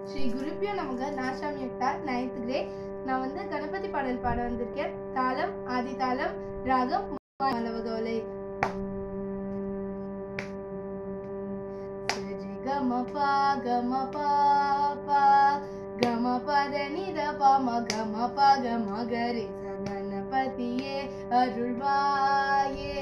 ஸ்ரீ குருப்பியோ நமக நாஷாம் யக்தா ninth great நான் வந்து கணபதி பாடல் பாட வந்திருக்கேன் தாளம் ஆதி தாளம் ராகம் மலவகோலை சரி கம பா கம பா பா கம பத நித பம கம ப கம கரி சகணபதியே அருள்வாயே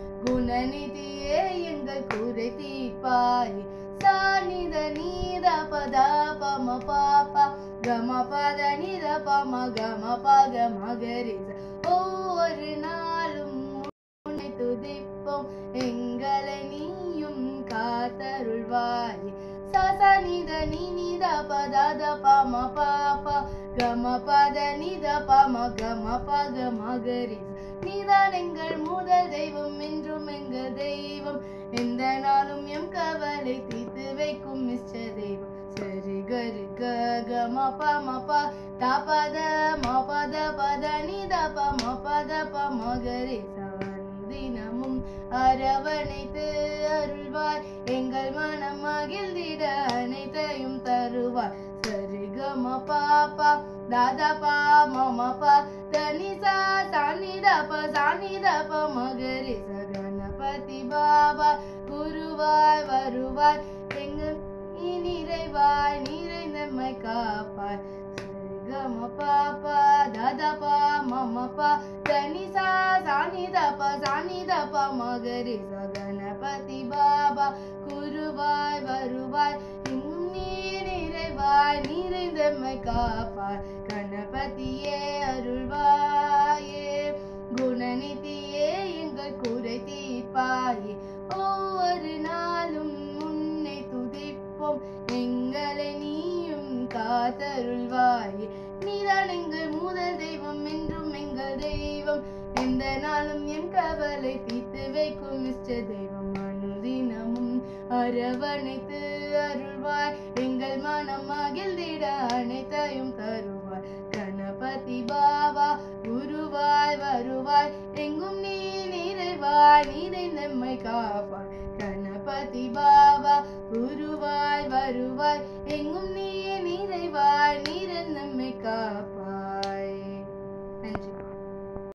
குணநிதியே எங்கள் குறை தீர்ப்பாயே சாநித நீத பத பம பாப்பா கம பத நித பம கம ப கம கரி ச. ஒவ்வொரு நாளும் உன்னை துதிப்போம் எங்களை நீயும் காத்தருள்வாய் சச நித நீ நித பத த பம பாப்பா கம பத நித பம கம ப கம கரி ச. நீதான் எங்கள் முதல் தெய்வம் என்றும் எங்கள் தெய்வம் எந்த நாளும் எம் கவலை தீர்த்து வைக்கும் இஷ்ட தெய்வம் சரி கரு க க ம ப ம ப த பத ம பத பத நி த ப ம பத ப ம கரி தினமும் அரவணைத்து அருள்வாய் எங்கள் மனம் மகிழ்ந்திட அனைத்தையும் தருவாய் சரி க ம ப ப தாதா பா ம ம ப தனி சா சானி த ப சானி த ப மகரி ச கணபதி பாபா குருவாய் வருவாய் எங்கள் நீ நிறைவாய் நிறைந்தம்மை காப்பாய் சரி கம பாப்பா தாதா பா மம பா தனி சா சானி த ப சானி த ப மகரி ச கணபதி பாபா குருவாய் வருவாய் எங்கும் நீ நிறைவாய் நிறைந்தம்மை காப்பாய் கணபதியே அருள்வாயே குணநிதியே எங்கள் குறை தீர்ப்பாயே ஒவ்வொரு நாளும் உன்னை துதிப்போம் எங்களை நீயும் காத்தருள்வாயே நீதான் எங்கள் முதல் தெய்வம் என்றும் எங்கள் தெய்வம் எந்த நாளும் என் கவலை தீர்த்து வைக்கும் இஷ்ட தெய்வம் அனுதினமும் அரவணைத்து அருள்வாய் எங்கள் மனம் மகிழ்ந்திட அனைத்தையும் தருவாய் கணபதி பாபா குருவாய் வருவாய் எங்கும் நீ நிறைவாய் நீரை நம்மை காப்பாய் கணபதி பாபா குருவாய் வருவாய் எங்கும் நீ நிறைவாய் நீரை நம்மை காப்பாய்